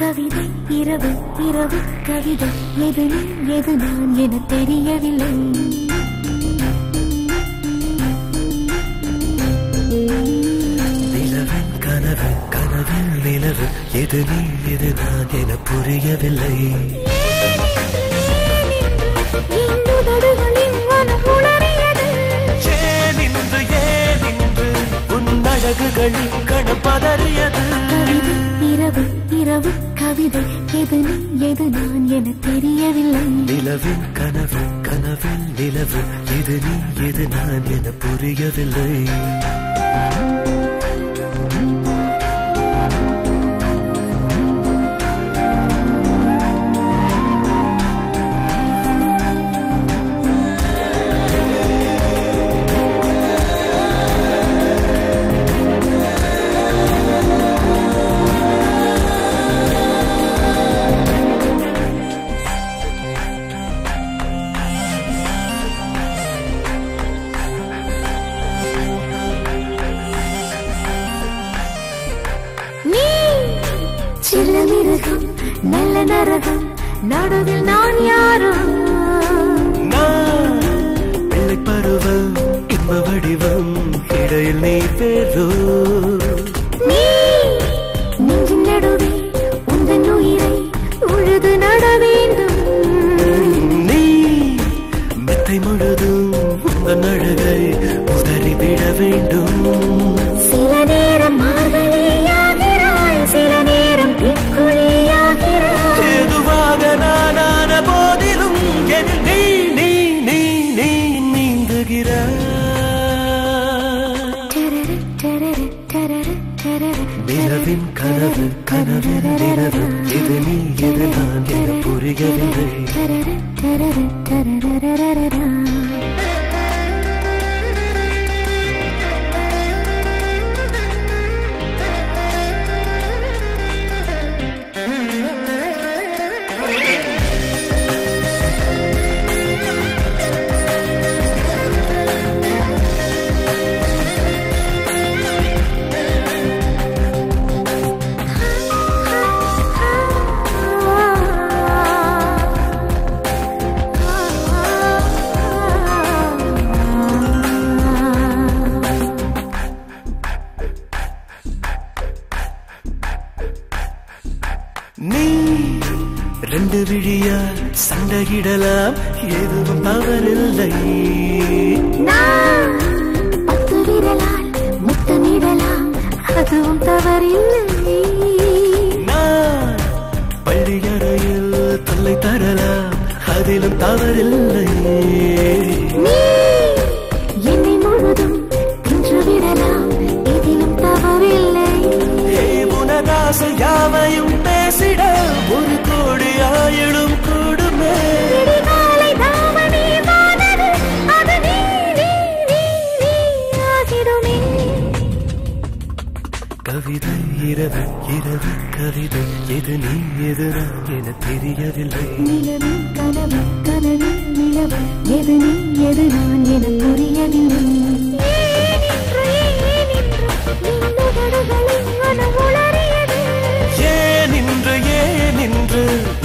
கவிதை இரவு இரவு கவிதை எது நீ எது நான் என தெரியவில்லை நிலவின் கனவு கனவில் நிலவு எது நீ எது நான் என புரியவில்லை இன்னுதடுகளின் மனம் உளறியது ஏன் இன்று ஏன் இன்று உன் அழகுகளில் கணப்பதறியது கவிதை இரவு இரவு கவிதை எது நீ எது நான் என தெரியவில்லை நிலவின் கனவு கனவில் நிலவு எது நீ எது நான் என புரியவில்லை நீ சில மிருகம் நல்ல நரகம் நடுவில் நான் யாரோ நான் பிள்ளை பருவம் இன்ப வடிவம் இடையில் நீ பேரோ நீ நெஞ்சின் நடுவே உந்தன் உயிரை உழுது நட வேண்டும் நீ மெத்தை முழுதும் உந்தன் அழகை உதறிவிட வேண்டும் சில நேரம் மார்கழியாகிறாய் சில நேரம் பிக்குழியாகிறாய் ஏதுவாக நானான போதிலும் என் நீ நீ நீ நீ நீந்துகிறாய் டரர, டரர, டரர, டரர, நிலவின் கனவு கனவின் நிலவு இது நீ இது நான் என புரியவில்லை டரர, டரர, டரரரரரரா. நீ ரெண்டு விழியால் சண்டையிடலாம் எதுவும் தவறில்லை நான் பத்து விரலால் முத்தமிடலாம் அதுவும் தவறில்லை நான் பள்ளியறையில் தொல்லை தரலாம் அதிலும் தவறில்லை நீ என்னை முழுதும் தின்று விடலாம் இதிலும் தவறில்லை ஏ உனதாச யாவையும் பேசிட ஒரு கோடி ஆயிடும் கூடுமே விடிகாலை தாமனி வானது, அது நீ, நீ, நீ, நீ ஆகிடுமே. கவிதை இரவு இரவு கவிதை எது நீ எது நான் என தெரியவில்லை நிலவின் கனவு கனவு நிலவு எது நீ எது நான் என புரியவில்லை ஏனின்று, ஏனின்று, நின்னுதடுகளின் மனம் உளறியது. ஏன் இன்று ஏன் இன்று